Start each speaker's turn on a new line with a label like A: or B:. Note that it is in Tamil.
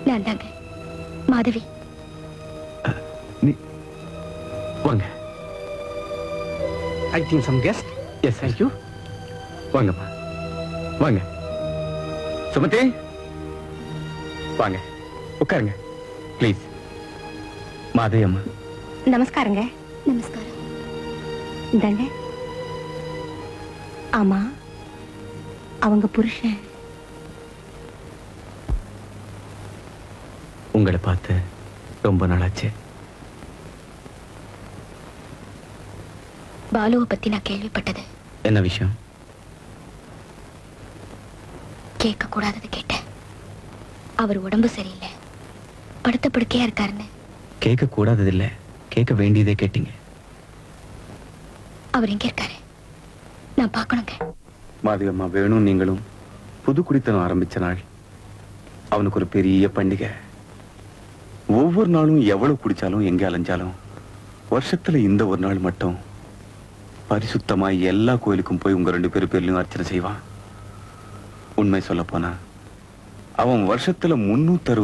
A: நான் தாங்க மாதவி
B: நீ வாங்க
C: I think some guest.
B: Yes thank you வாங்கம்மா வாங்க சுமதி வாங்க உட்காருங்க ப்ளீஸ் மாதவி அம்மா
D: நமஸ்காரங்க
A: நமஸ்காரம்
D: இந்தாங்க ஆமா அவங்க புருஷன்
B: உங்களை பார்த்து ரொம்ப நாளாச்சு
A: பாலுவை பத்தி நான் கேள்விப்பட்டது
B: என்ன விஷயம்
A: கேட்க கூடாதது கேட்டேன் அவர் உடம்பு சரியில்லை படுத்த படுக்கையா இருக்காருன்னு
B: கேட்க கூடாதது இல்ல கேட்க வேண்டியதே கேட்டீங்க
A: அவர் எங்க இருக்காரு நான் பார்க்கணுங்க
B: மாதவி அம்மா வேணும் நீங்களும் புது குடித்தனம் ஆரம்பிச்ச நாள் அவனுக்கு ஒரு பெரிய பண்டிகை ஒவ்வொரு நாளும் எவ்வளவு குடிச்சாலும் எங்க அலைஞ்சாலும் வருஷத்துல இந்த ஒரு நாள் மட்டும் பரிசுத்தமா எல்லா கோயிலுக்கும் போய் உங்க ரெண்டு பேரு பேர்லயும் அர்ச்சனை செய்வான் உண்மை சொல்ல போனா அவன் வருஷத்துல முன்னூத்தி